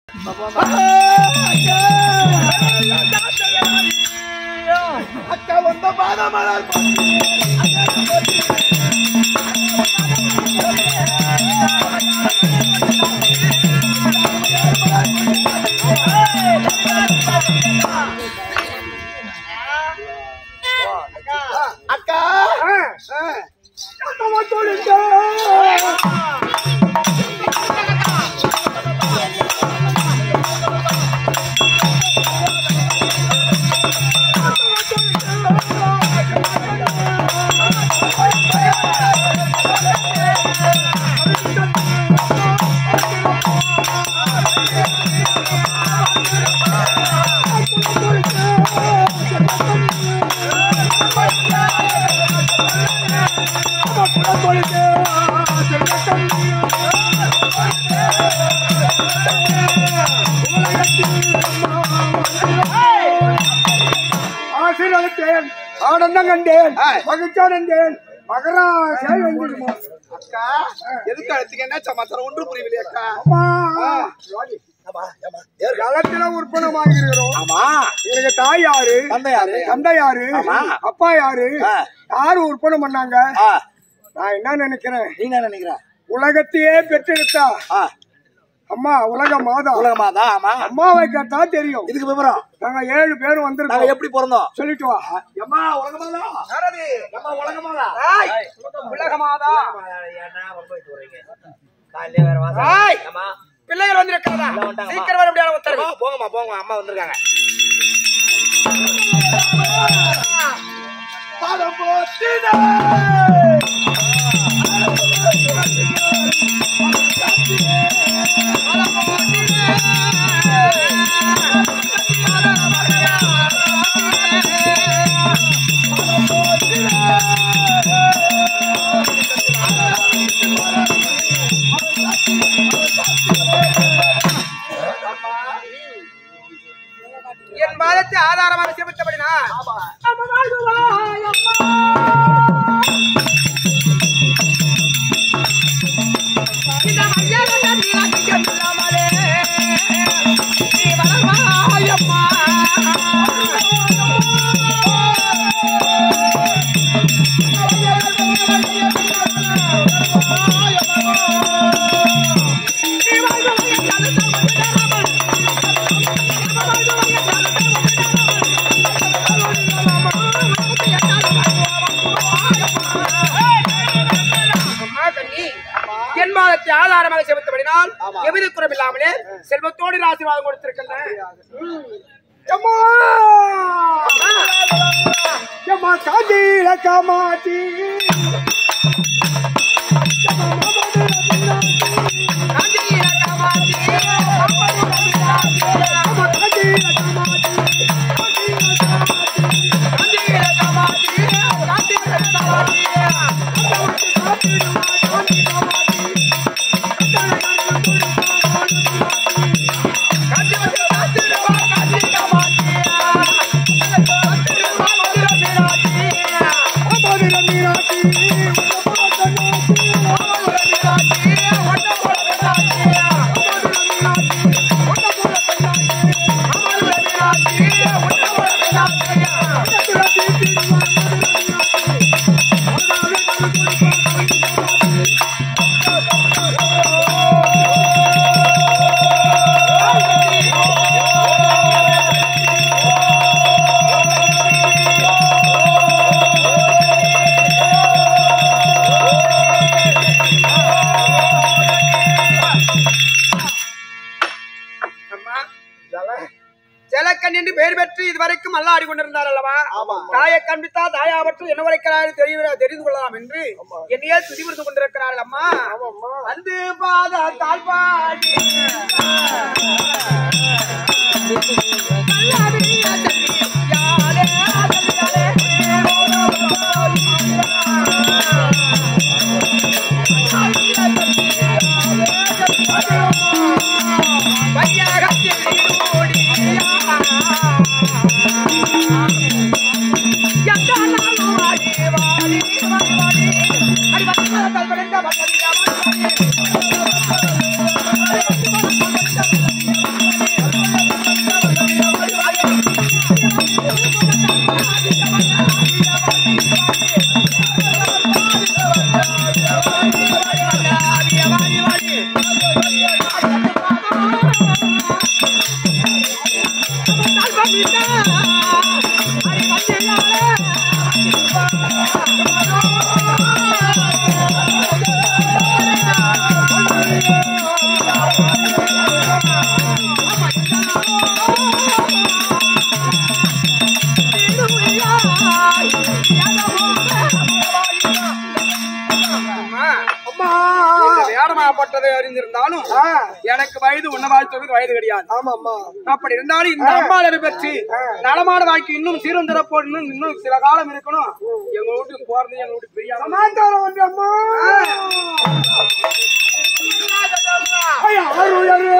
அக்கா வந்த பாதமலர் அக்கா நம்ம தொழில் ஆசீர்வதித்தேன் ஆனந்தம் கண்டேன் மகிழ்ச்சி அடைந்தேன் மகராசை வந்துடுமா அக்கா எதுக்கு அழைச்சிங்க என்ன சமாச்சாரம் ஒன்று புரியவில்லை அக்கா அம்மா களத்துல உற்பத்தமாகிறோம் ஆமா எனக்கு தாய் யாரு தந்தை யாரு தந்தை யாரு ஆமா. அப்பா யாரு ஆ. யாரு உற்பத்தி பண்ணாங்க ஆ, நான் என்ன நினைக்கிறேன் நீ என்ன நினைக்கிற உலகத்தையே பெற்றெடுத்தா ஆ, அம்மா உலக மாதா உலகமாதா ஆமா அம்மாவை கேட்டா தெரியும் இதுக்கு விவரம் நாங்க ஏழு பேர் நாங்க வந்திருக்கோம் எப்படி பிறந்தோம் சொல்லிட்டு வா அம்மா உலகமாதா அம்மா உலகமாதா உலகமாதா காலையில வேற ஆய். அம்மா பிள்ளைகள் வந்திருக்கிறதா எல்லாம் வந்துட்டாங்கம்மா. சீக்கிரம் வர முடியாத உத்தரவு அம்மா, போங்கம்மா போங்க அம்மா வந்திருக்காங்க என் பாதத்தை ஆதாரமாக சேமித்தபடினா அம்மா கண்ணி என் பாதத்தை ஆதாரமாக சேமித்தபடினால் எவ்வித குறமில்லாமலே செல்வத்தோடு ஆசீர்வாதம் கொடுத்திருக்கின்றேன் அம்மா அம்மா காந்தியில காமாட்டி அம்மா ஜலக்கண் என்று பெயர் பெற்று இதுவரைக்கும் அல்லாடி கொண்டிருந்தார் அல்லவா தாயை கண்பித்தா தாயாவற்று என்ன வரைக்கிறார் தெரிய தெரிந்து கொள்ளலாம் என்று என்னையே துதிவிருந்து கொண்டிருக்கிறார்கள் அம்மா வந்து பாத தாழ்பாடி அம்மா எப்படியாப்பட்டதை அறிந்திருந்தாலும் ஆ, எனக்கு வயது உன்ன வாழ்த்துக்கு வயது கிடையாது ஆமா ஆமா அப்படி இருந்தாலும் இந்த அம்மாளரை பற்றி நலமான வாழ்க்கை இன்னும் சீரும் சிறப்போடு இன்னும் இன்னும் சில காலம் இருக்கணும் எங்க வீட்டுக்கு போறது எங்க வீட்டுக்கு தெரியாம சமாச்சாரம் வந்து அம்மா ஐயா, அருளரே.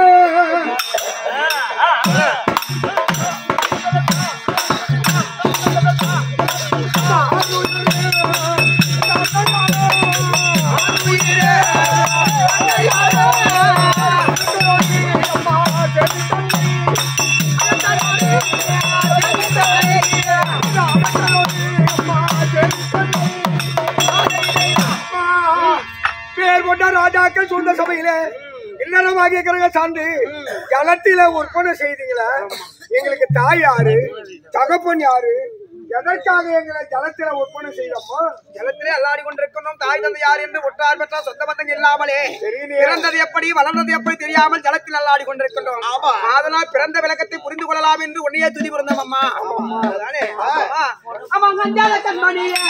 பேர் கொண்ட ராஜாக்கள் சொந்த சபையில இல்லறமாகிய கிரக சார்ந்து ஜலத்தில ஒற்பனை செய்தீங்களே எங்களுக்கு தாய் யாரு தகப்பன் யாரு எதற்காக எங்களை ஜலத்தில ஒற்பனை செய்தோமோ ஜலத்திலே அல்லாடி கொண்டிருக்கணும் தாய் தந்தை யார் என்று ஒற்றார் பெற்றார் சொந்த பந்தங்கள் இல்லாமலே தெரியலையே. பிறந்தது எப்படி வளர்ந்தது எப்படி தெரியாமல் ஜலத்தில் அல்லாடி கொண்டிருக்கின்றோம் ஆமா. அதனால் பிறந்த விளக்கத்தை புரிந்து கொள்ளலாம் என்று உன்னையே துதி பிறந்தோம் அம்மா அதுதானே? ஆமா. ஆமா அஞ்சாத கண்மணியே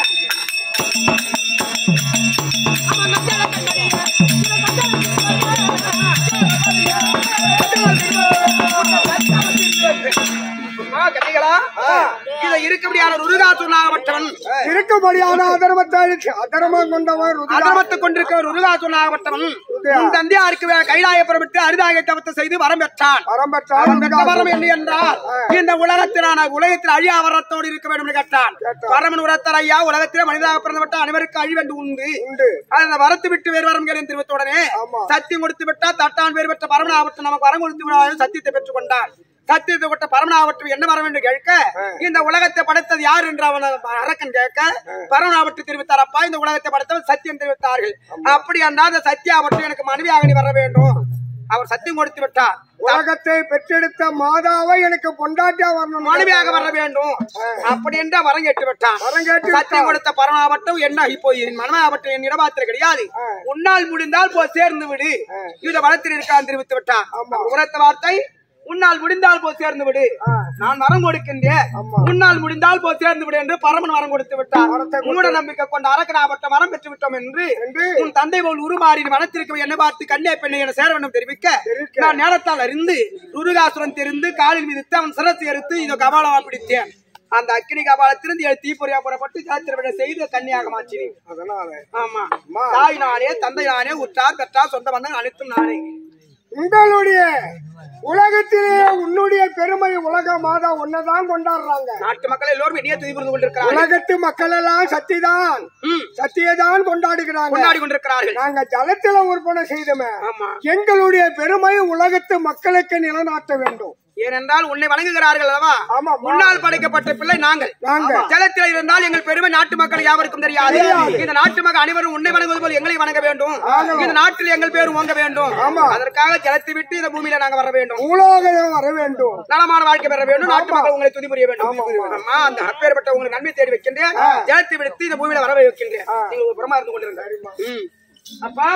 அம்மா, கட்டிகளா இதை இருக்கப்படியான ருருகாசுனாகப்பட்டவன் இருக்கும்படியான அதர்மத்தை அதர்மம் கொண்டவன் ருதிரா. அதர்மத்தை கொண்டிருக்கிற ருருகாசுனாகப்பட்டவன் ருதிரா. உன் தந்தையாருக்கு கைலாயப்புறமிட்டு அரிதாக தவத்தை செய்து வரம் பெற்றான் வரம் பெற்றால் அவன் பெற்ற வரம் ருதிரா. என்ன என்றால் இந்த உலகத்திலான உலகத்தில் அழியா வரத்தோடு இருக்க வேண்டும் என்று கேட்டான் கேட்டான். வரமன் உரத்தர் ஐயா உலகத்திலே மனிதாக பிறந்தப்பட்ட அனைவருக்கு அழிவென்று உண்டு உண்டு அந்த வரத்து விட்டு வேறு வரம் கேள்வி தெரிவித்த உடனே ஆமா. சத்தியம் கொடுத்து விட்டா தட்டான் பேர் பெற்ற பரமனாவட்டம் நமக்கு வரம் கொடுத்து விடாது சத்தியத்தை பெற்றுக் கொண்டான் சத்தியத்தை கொட்ட பரமனாவட்டம் என்ன வரம் என்று கேட்க இந்த உலகத்தை படைத்தது யார் என்று அவன் அரக்கன் கேட்க பரமனாவட்டு தெரிவித்தார் அப்பா இந்த உலகத்தை படைத்தவன் சத்தியம் தெரிவித்தார்கள் அப்படி என்றால் அந்த சத்தியாவட்டம் எனக்கு மனைவியாக நீ வர வேண்டும் அவர் சத்தியம் கொடுத்து விட்டார் உலகத்தை பெற்றெடுத்த மாதாவை எனக்கு பொண்டாட்டியா வரணும் மனைவியாக வர வேண்டும் அப்படி என்று வரம் கேட்டு விட்டான் வரம் கேட்டு சத்தியம் கொடுத்த பரமாவட்டம் என்ன இப்போ என் மனமாவட்டம் என் இடமாத்திரம் கிடையாது உன்னால் முடிந்தால் போ சேர்ந்து விடு இத வளத்தில் இருக்கான் தெரிவித்து விட்டான் உரத்த வார்த்தை உன்னால் முடிந்தால் போ சேர்ந்து விடு நான் வரம் கொடுக்கின்றேன் உன்னால் முடிந்தால் போ சேர்ந்து விடு என்று பரமன் வரம் கொடுத்து விட்டான் மூட நம்பிக்கை கொண்ட அரக்கனாவட்ட வரம் பெற்று விட்டோம் என்று உன் தந்தை போல் உருமாறி வனத்திற்கு என்ன பார்த்து கன்னியா பெண்ணை என சேர வேண்டும் தெரிவிக்க நான் நேரத்தால் அறிந்து ருருகாசுரன் தெரிந்து காலில் மிதித்து அவன் சிரத்தை எடுத்து இதோ கபாலமா பிடித்தேன் அந்த அக்கினி கபாலத்திலிருந்து ஏழு தீப்பொறியா புறப்பட்டு சாத்திரவிட செய்து கன்னியாக மாற்றினேன் அதனால ஆமா தாய் நானே தந்தை நானே உற்றார் பெற்றார் சொந்த பந்தங்கள் அனைத்தும் நானே உங்களுடைய உலகத்திலே உன்னுடைய பெருமை உலக மாதா ஒன்னதான் கொண்டாடுறாங்க நாட்டு மக்கள் எல்லோரும் இனிய துதி புரிந்து கொண்டிருக்கிறார்கள் உலகத்து மக்கள் எல்லாம் சத்திதான் ம், சத்தியதான் கொண்டாடுகிறாங்க கொண்டாடி கொண்டிருக்கிறார்கள் நாங்க ஜலத்தில உற்பனை செய்தோமே ஆமா எங்களுடைய பெருமை உலகத்து மக்களுக்கு நிலநாட்ட வேண்டும் ஏனென்றால் உன்னை வணங்குகிறார்கள் அல்லவா ஆமா முன்னால் படைக்கப்பட்ட பிள்ளை நாங்கள் நாங்க. ஜலத்தில் இருந்தால் எங்கள் பெருமை நாட்டு மக்கள் யாவருக்கும் தெரியாது தெரியாது. இந்த நாட்டு மக்கள் அனைவரும் உன்னை வணங்குவது போல் எங்களை வணங்க வேண்டும் இந்த நாட்டில் எங்கள் பேரும் ஓங்க வேண்டும் ஆமா. அதற்காக ஜலத்தை விட்டு இந்த பூமியில நாங்க வர வேண்டும் பூலோகம் வர வேண்டும் நலமான வாழ்க்கை பெற வேண்டும் நாட்டு மக்கள் உங்களை துதி புரிய வேண்டும் அம்மா அந்த அப்பேற்பட்ட உங்களுக்கு நன்மை தேடி வைக்கின்றேன் ஜலத்தை விடுத்து இந்த பூமியில வர வைக்கின்றேன் நீங்க ஒரு புறமா இருந்து கொண்டிருங்க ம். அப்பா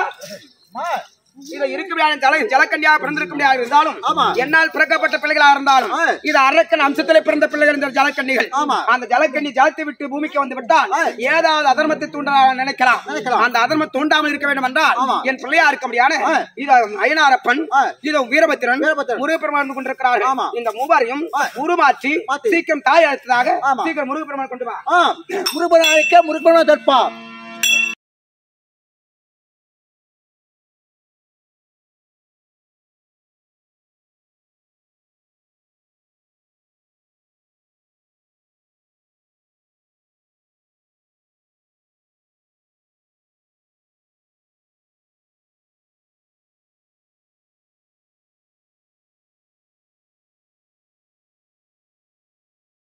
இத இருக்கக்கூடிய ஜல ஜலக்கண்டியா பிறந்திருக்க இருந்தாலும் என்னால் பிறக்கப்பட்ட பிள்ளைகளா இருந்தாலும் இது அரக்கன் அம்சத்திலே பிறந்த பிள்ளைகள் இந்த ஜலக்கண்ணிகள் அந்த ஜலக்கண்ணி ஜலத்தை விட்டு பூமிக்கு வந்து விட்டால் ஏதாவது அதர்மத்தை தூண்ட நினைக்கலாம் அந்த அதர்மம் தூண்டாமல் இருக்க வேண்டும் என்றால் என் பிள்ளையா இருக்க முடியாது இது அயனாரப்பன் இது வீரபத்திரன் முருகப்பெருமான் இருந்து கொண்டிருக்கிறார்கள் இந்த மூவரையும் உருமாற்றி சீக்கிரம் தாய் அழைத்ததாக சீக்கிரம் முருகப்பெருமான் கொண்டு வா முருகனாய்க்க முருகனா தற்பா